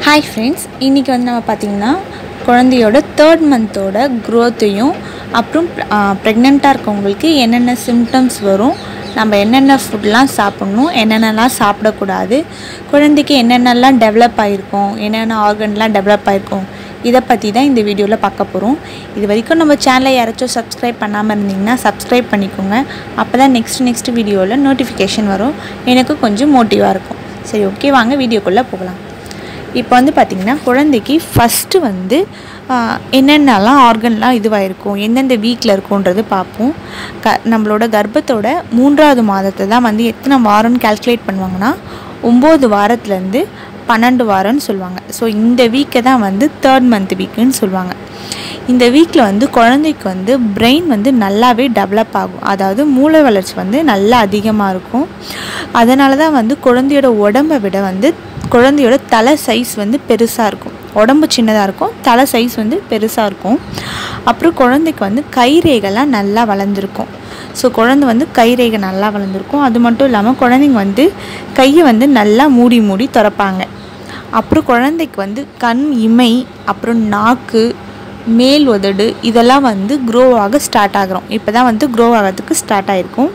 hi friends இன்றைக்கி வந்து நம்ம பார்த்திங்கன்னா குழந்தையோட தேர்ட் மந்தோட க்ரோத்தையும் அப்புறம் ப்ரெக்னெண்ட்டாக இருக்கவங்களுக்கு என்னென்ன சிம்டம்ஸ் வரும் நம்ம என்னென்ன ஃபுட்லாம் சாப்பிட்ணும் என்னென்னலாம் சாப்பிடக்கூடாது குழந்தைக்கு என்னென்னலாம் டெவலப் ஆகிருக்கும் என்னென்ன ஆர்கன்லாம் டெவலப் ஆகிருக்கும் இதை பற்றி தான் இந்த வீடியோவில் பார்க்க போகிறோம் இது வரைக்கும் நம்ம சேனலை யாராச்சும் சப்ஸ்கிரைப் பண்ணாமல் இருந்தீங்கன்னா சப்ஸ்கிரைப் பண்ணிக்கோங்க அப்போ தான் நெக்ஸ்ட் நெக்ஸ்ட் வீடியோவில் நோட்டிஃபிகேஷன் வரும் எனக்கு கொஞ்சம் மோட்டிவாக இருக்கும் சரி ஓகே வாங்க வீடியோக்குள்ளே போகலாம் இப்போ வந்து பார்த்திங்கன்னா குழந்தைக்கு ஃபஸ்ட்டு வந்து ஆஹ், என்னென்னலாம் ஆர்கன்லாம் இதுவாயிருக்கும் எந்தெந்த வீக்கில் இருக்கும்ன்றது பார்ப்போம் க நம்மளோட கர்ப்பத்தோட மூன்றாவது மாதத்தை தான் வந்து எத்தனை வாரம்னு கால்குலேட் பண்ணுவாங்கன்னா ஒம்பது வாரத்துலேருந்து பன்னெண்டு வாரம்னு சொல்லுவாங்க ஸோ இந்த வீக்கை தான் வந்து தேர்ட் மந்த் வீக்குன்னு சொல்லுவாங்க இந்த வீக்கில் வந்து குழந்தைக்கு வந்து பிரெயின் வந்து நல்லாவே டெவலப் ஆகும் அதாவது மூளை வளர்ச்சி வந்து நல்லா அதிகமாக இருக்கும் அதனால தான் வந்து குழந்தையோட உடம்பை விட வந்து குழந்தையோட தலை சைஸ் வந்து பெருசாக இருக்கும் உடம்பு சின்னதாக இருக்கும் தலை சைஸ் வந்து பெருசாக இருக்கும் அப்புறம் குழந்தைக்கு வந்து கைரேகைலாம் நல்லா வளர்ந்துருக்கும் ஸோ குழந்தை வந்து கைரேகை நல்லா வளர்ந்துருக்கும் அது மட்டும் இல்லாமல் குழந்தைங்க வந்து கையை வந்து நல்லா மூடி மூடி திறப்பாங்க அப்புறம் குழந்தைக்கு வந்து கண் இமை அப்புறம் நாக்கு மேல் உதடு இதெல்லாம் வந்து க்ரோ ஆக ஸ்டார்ட் ஆகிறோம் இப்போ தான் வந்து க்ரோ ஆகிறதுக்கு ஸ்டார்ட் ஆகிருக்கும்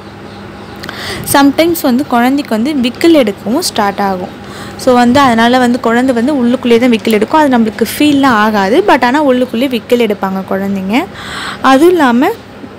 சம்டைம்ஸ் வந்து குழந்தைக்கு வந்து விக்கல் எடுக்கவும் ஸ்டார்ட் ஆகும் ஸோ வந்து அதனால் வந்து குழந்தை வந்து உள்ளுக்குள்ளேயே தான் விக்கல் எடுக்கும் அது நம்மளுக்கு ஃபீல்லாம் ஆகாது பட் ஆனால் உள்ளுக்குள்ளேயே விக்கல் எடுப்பாங்க குழந்தைங்க அதுவும் இல்லாமல்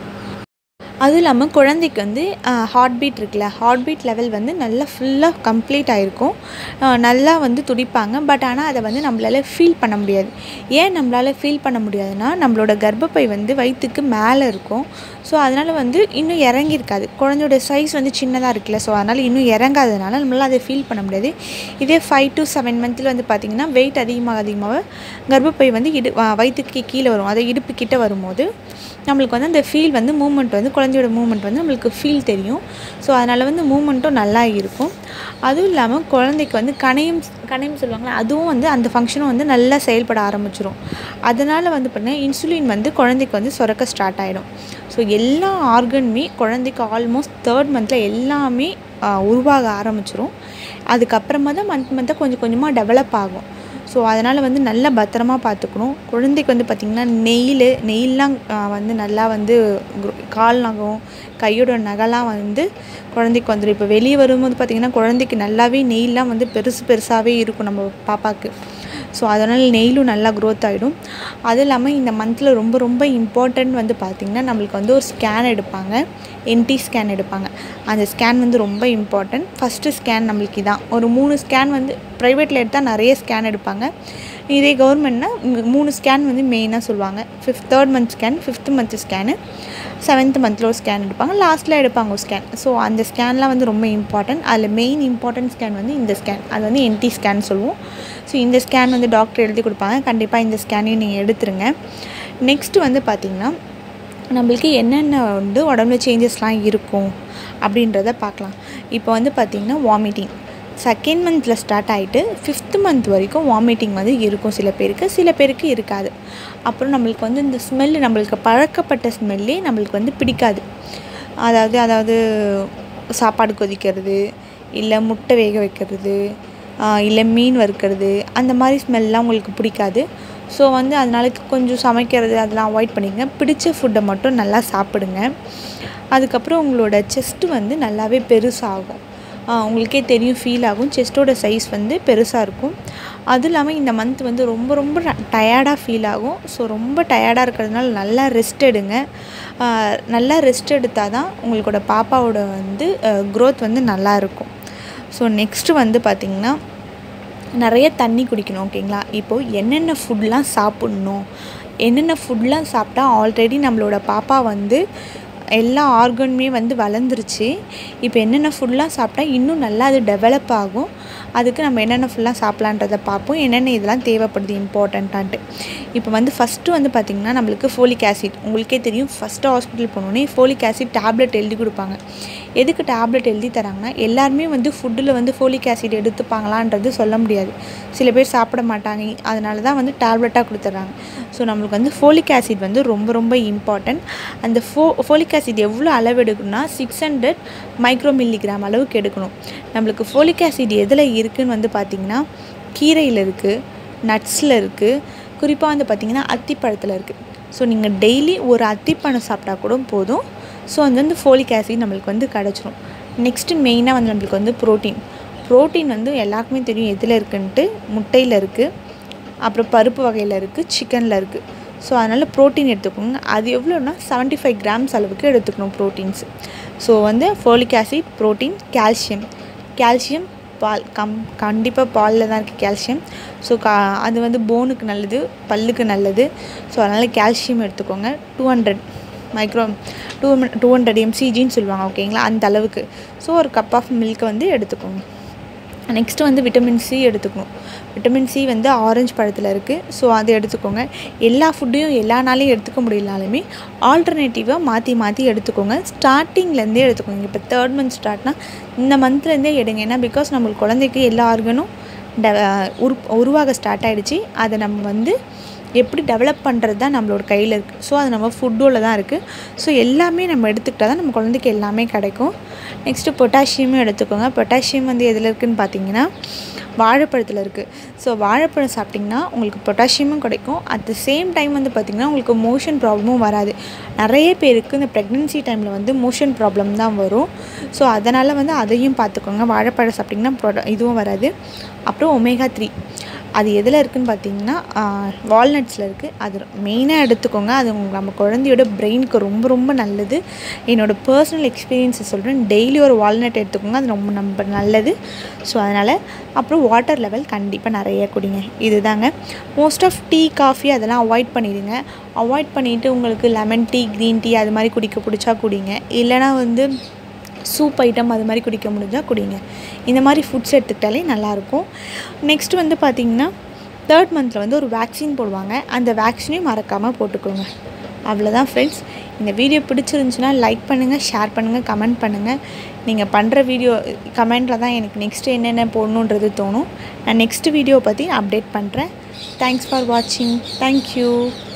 அதுவும் இல்லாமல் குழந்தைக்கு வந்து ஹார்ட் பீட் இருக்குல்ல ஹார்ட் பீட் லெவல் வந்து நல்லா ஃபுல்லாக கம்ப்ளீட் ஆகிருக்கும் அஹ் நல்லா வந்து துடிப்பாங்க பட் ஆனால் அதை வந்து நம்மளால் ஃபீல் பண்ண முடியாது ஏன் நம்மளால் ஃபீல் பண்ண முடியாதுன்னா நம்மளோட கர்ப்பப்பை வந்து வயிற்றுக்கு மேலே இருக்கும் ஸோ அதனால் வந்து இன்னும் இறங்கியிருக்காது குழந்தையோட சைஸ் வந்து சின்னதாக இருக்குல்ல ஸோ அதனால் இன்னும் இறங்காததுனால நம்மளால் அதை ஃபீல் பண்ண முடியாது இதே ஃபைவ் டு செவன் மந்த்தில் வந்து பார்த்திங்கன்னா வெயிட் அதிகமாக அதிகமாக கர்ப்பப்பை வந்து இடு வ- வயிற்றுக்கு கீழே வரும் அதை இடுப்பு கிட்ட வரும்போது நம்மளுக்கு வந்து அந்த ஃபீல் வந்து மூமெண்ட் வந்து குழந்தையோட மூமெண்ட் வந்து நம்மளுக்கு ஃபீல் தெரியும் ஸோ அதனால் வந்து மூமெண்ட்டும் நல்லா இருக்கும் அதுவும் இல்லாமல் குழந்தைக்கு வந்து கணையம் கணையம் சொல்லுவாங்களே அதுவும் வந்து அந்த ஃபங்க்ஷனும் வந்து நல்லா செயல்பட ஆரம்பிச்சிரும் அதனால் வந்து பார்த்தீங்கன்னா இன்சுலின் வந்து குழந்தைக்கு வந்து சுரக்க ஸ்டார்ட் ஆகிடும் ஸோ எல்லா ஆர்கனுமே குழந்தைக்கு ஆல்மோஸ்ட் தேர்ட் மந்தில் எல்லாமே ஆஹ், உருவாக ஆரம்பிச்சிரும் அதுக்கப்புறமா தான் மந்த் மந்த்தாக கொஞ்சம் கொஞ்சமாக டெவலப் ஆகும் ஸோ அதனால் வந்து நல்லா பத்திரமா பார்த்துக்கணும் குழந்தைக்கு வந்து பார்த்திங்கன்னா நெயில் நெயிலாம் ஆஹ், வந்து நல்லா வந்து குரு- கால் நகம் கையோட நகைலாம் வந்து குழந்தைக்கு வந்துடும் இப்போ வெளியே வரும்போது பார்த்திங்கன்னா குழந்தைக்கு நல்லாவே நெயிலாம் வந்து பெருசு பெருசாகவே இருக்கும் நம்ம பாப்பாவுக்கு ஸோ அதனால் நெயிலும் நல்லா க்ரோத் ஆகிடும் அதுவும் இல்லாமல் இந்த மந்தில் ரொம்ப ரொம்ப இம்பார்ட்டன்ட் வந்து பார்த்திங்கன்னா நம்மளுக்கு வந்து ஒரு ஸ்கேன் எடுப்பாங்க என்டி ஸ்கேன் எடுப்பாங்க அந்த ஸ்கேன் வந்து ரொம்ப இம்பார்ட்டன்ட் ஃபஸ்ட்டு ஸ்கேன் நம்மளுக்கு இதான் ஒரு மூணு ஸ்கேன் வந்து ப்ரைவேட்டில் எடுத்தால் நிறைய ஸ்கேன் எடுப்பாங்க இதே கவர்மெண்ட்னா மூணு ஸ்கேன் வந்து மெயினாக சொல்லுவாங்க fifth third month scan fifth month scan seventh மந்தில் ஒரு ஸ்கேன் எடுப்பாங்க லாஸ்ட்டில் எடுப்பாங்க ஒரு ஸ்கேன் ஸோ அந்த ஸ்கேன்லாம் வந்து ரொம்ப இம்பார்ட்டன்ட் அதில் மெயின் இம்பார்ட்டன்ட் ஸ்கேன் வந்து இந்த ஸ்கேன் அது வந்து என்டி ஸ்கேன் சொல்லுவோம் ஸோ இந்த ஸ்கேன் வந்து டாக்டர் எழுதி கொடுப்பாங்க கண்டிப்பாக இந்த ஸ்கேனையும் நீங்கள் எடுத்துருங்க நெக்ஸ்ட் வந்து பார்த்திங்கன்னா நம்மளுக்கு என்னென்ன வந்து உடம்புல சேஞ்சஸ்லாம் இருக்கும் அப்படின்றத பார்க்கலாம் இப்போ வந்து பார்த்திங்கன்னா வாமிட்டிங் செகண்ட் மந்தில் ஸ்டார்ட் ஆகிட்டு ஃபிஃப்த் மந்த் வரைக்கும் வாமிட்டிங் வந்து இருக்கும் சில பேருக்கு சில பேருக்கு இருக்காது அப்புறம் நம்மளுக்கு வந்து இந்த ஸ்மெல்லு நம்மளுக்கு பழக்கப்பட்ட ஸ்மெல்லே நம்மளுக்கு வந்து பிடிக்காது அதாவது அதாவது சாப்பாடு கொதிக்கிறது இல்லை முட்டை வேக வைக்கிறது இல்லை மீன் வறுக்கிறது அந்த மாதிரி ஸ்மெல்லாம் உங்களுக்கு பிடிக்காது ஸோ வந்து அதனால கொஞ்சம் சமைக்கிறது அதெல்லாம் அவாய்ட் பண்ணிக்கங்க பிடிச்ச ஃபுட்டை மட்டும் நல்லா சாப்பிடுங்க அதுக்கப்புறம் உங்களோட செஸ்ட்டு வந்து நல்லாவே பெருசாகும் ஆஹ் உங்களுக்கே தெரியும் ஃபீல் ஆகும் செஸ்ட்டோட சைஸ் வந்து பெருசாக இருக்கும் அதுவும் இல்லாமல் இந்த மந்த் வந்து ரொம்ப ரொம்ப டயர்டாக ஃபீல் ஆகும் ஸோ ரொம்ப டயர்டாக இருக்கிறதுனால நல்லா ரெஸ்ட் எடுங்க ஆஹ் நல்லா ரெஸ்ட் எடுத்தால் தான் உங்களோட பாப்பாவோட வந்து க்ரோத் வந்து நல்லா இருக்கும் ஸோ நெக்ஸ்ட்டு வந்து பார்த்திங்கன்னா நிறைய தண்ணி குடிக்கணும் ஓகேங்களா இப்போது என்னென்ன ஃபுட்லாம் சாப்பிட்ணும் என்னென்ன ஃபுட்லாம் சாப்பிட்டா ஆல்ரெடி நம்மளோட பாப்பா வந்து எல்லா ஆர்கனுமே வந்து வளர்ந்துருச்சு இப்போ என்னென்ன ஃபுட்லாம் சாப்பிட்டா இன்னும் நல்லா அது டெவலப் ஆகும் அதுக்கு நம்ம என்னென்ன ஃபுல்லாக சாப்பிட்லான்றதை பார்ப்போம் என்னென்ன இதெல்லாம் தேவைப்படுது இம்பார்ட்டண்ட்டான்ட்டு இப்போ வந்து ஃபஸ்ட்டு வந்து பார்த்திங்கன்னா நம்மளுக்கு ஃபோலிக் ஆசிட் உங்களுக்கே தெரியும் ஃபஸ்ட்டு ஹாஸ்பிட்டல் போனோடனே ஃபோலிக் ஆசிட் டேப்லெட் எழுதி கொடுப்பாங்க எதுக்கு டேப்லெட் எழுதி தராங்கன்னா எல்லாருமே வந்து ஃபுட்டில் வந்து ஃபோலிக் ஆசிட் எடுத்துப்பாங்களான்றது சொல்ல முடியாது சில பேர் சாப்பிட மாட்டாங்க அதனால தான் வந்து டேப்லெட்டாக கொடுத்துட்றாங்க ஸோ நம்மளுக்கு வந்து ஃபோலிக் ஆசிட் வந்து ரொம்ப ரொம்ப இம்பார்ட்டன்ட் அந்த ஃபோ ஃபோலிக் ஆசிட் எவ்வளோ அளவு எடுக்கணும்னா சிக்ஸ் ஹண்ட்ரட் மைக்ரோ மில்லிகிராம் அளவுக்கு எடுக்கணும் நம்மளுக்கு ஃபோலிக் ஆசிட் எதில் இருக்குன்னு வந்து பார்த்திங்கன்னா கீரையில் இருக்குது நட்ஸில் இருக்குது குறிப்பாக வந்து பார்த்திங்கன்னா அத்திப்பழத்தில் இருக்குது ஸோ நீங்கள் டெய்லி ஒரு அத்திப்பழம் சாப்பிட்டா கூட போதும் ஸோ அது வந்து ஃபோலிக் ஆசிட் நம்மளுக்கு வந்து கிடச்சிரும் நெக்ஸ்ட்டு மெயினாக வந்து நம்மளுக்கு வந்து ப்ரோட்டீன் ப்ரோட்டீன் வந்து எல்லாருக்குமே தெரியும் எதில் இருக்குன்ட்டு முட்டையில் இருக்குது அப்புறம் பருப்பு வகையில் இருக்குது சிக்கனில் இருக்குது ஸோ அதனால் ப்ரோட்டீன் எடுத்துக்கோங்க அது எவ்வளோன்னா செவன்ட்டி ஃபைவ் கிராம்ஸ் அளவுக்கு எடுத்துக்கணும் ப்ரோட்டீன்ஸ் ஸோ வந்து folic acid protein calcium calcium பால் கம் கண்டிப்பாக பாலில் தான் இருக்குது கால்சியம் ஸோ கா அது வந்து போனுக்கு நல்லது பல்லுக்கு நல்லது ஸோ அதனால் கால்சியம் எடுத்துக்கோங்க two hundred micro two two hundred எம்சிஜின்னு சொல்லுவாங்க ஓகேங்களா அந்த அளவுக்கு ஸோ ஒரு கப் ஆஃப் மில்க்கை வந்து எடுத்துக்கோங்க நெக்ஸ்ட்டு வந்து விட்டமின் சி எடுத்துக்கணும் விட்டமின் சி வந்து ஆரஞ்சு பழத்தில் இருக்குது ஸோ அதை எடுத்துக்கோங்க எல்லா ஃபுட்டையும் எல்லா நாளையும் எடுத்துக்க முடியலனாலுமே ஆல்டர்னேட்டிவாக மாற்றி மாற்றி எடுத்துக்கோங்க ஸ்டார்டிங்லேருந்தே எடுத்துக்கோங்க இப்போ தேர்ட் மந்த் ஸ்டார்ட்னா இந்த மந்த்லேருந்தே எடுங்க ஏன்னா பிகாஸ் நம்மளுக்கு குழந்தைக்கு எல்லா ஆர்கனும் டெ உரு உருவாக ஸ்டார்ட் ஆகிடுச்சு அதை நம்ம வந்து எப்படி டெவலப் பண்ணுறது தான் நம்மளோட கையில் இருக்குது ஸோ அது நம்ம ஃபுட்டோட தான் இருக்குது ஸோ எல்லாமே நம்ம எடுத்துக்கிட்டால் தான் நம்ம குழந்தைக்கு எல்லாமே கிடைக்கும் நெக்ஸ்ட்டு பொட்டாசியமும் எடுத்துக்கோங்க பொட்டாசியம் வந்து எதில் இருக்குதுன்னு பார்த்தீங்கன்னா வாழைப்பழத்தில் இருக்குது ஸோ வாழைப்பழம் சாப்பிட்டிங்கன்னா உங்களுக்கு பொட்டாசியமும் கிடைக்கும் அட் த சேம் டைம் வந்து பார்த்திங்கன்னா உங்களுக்கு மோஷன் ப்ராப்ளமும் வராது நிறைய பேருக்கு இந்த ப்ரெக்னென்சி டைமில் வந்து மோஷன் ப்ராப்ளம் தான் வரும் ஸோ அதனால் வந்து அதையும் பார்த்துக்கோங்க வாழைப்பழம் சாப்பிட்டிங்கன்னா ப்ரொட இதுவும் வராது அப்புறம் ஒமேகா த்ரீ அது எதில் இருக்குதுன்னு பார்த்தீங்கன்னா வால்நட்ஸில் இருக்குது அது மெயினாக எடுத்துக்கோங்க அது உங்க நம்ம குழந்தையோட பிரெயினுக்கு ரொம்ப ரொம்ப நல்லது என்னோடய பர்சனல் எக்ஸ்பீரியன்ஸை சொல்கிறேன் டெய்லி ஒரு வால்நட் எடுத்துக்கோங்க அது ரொம்ப நம்ம நல்லது ஸோ அதனால் அப்புறம் வாட்டர் லெவல் கண்டிப்பாக நிறைய குடிங்க இதுதாங்க மோஸ்ட் ஆஃப் டீ காஃபி அதெல்லாம் அவாய்ட் பண்ணிடுங்க அவாய்ட் பண்ணிவிட்டு உங்களுக்கு லெமன் டீ க்ரீன் டீ அது மாதிரி குடிக்க பிடிச்சா குடிங்க இல்லைனா வந்து சூப் ஐட்டம் அது மாதிரி குடிக்க முடிஞ்சால் குடிங்க இந்த மாதிரி ஃபுட்ஸ் எடுத்துக்கிட்டாலே நல்லாயிருக்கும் நெக்ஸ்ட் வந்து பார்த்திங்கன்னா தேர்ட் மந்தில் வந்து ஒரு வேக்சின் போடுவாங்க அந்த வேக்சினையும் மறக்காமல் போட்டுக்கோங்க அவ்வளோதான் ஃப்ரெண்ட்ஸ் இந்த வீடியோ பிடிச்சிருந்துச்சுன்னா லைக் பண்ணுங்கள் ஷேர் பண்ணுங்கள் கமெண்ட் பண்ணுங்கள் நீங்கள் பண்ணுற வீடியோ கமெண்ட்டில் தான் எனக்கு நெக்ஸ்ட்டு என்னென்ன போடணுன்றது தோணும் நான் நெக்ஸ்ட் வீடியோ பற்றி அப்டேட் பண்ணுறேன் தேங்க்ஸ் ஃபார் வாட்சிங் தேங்க்யூ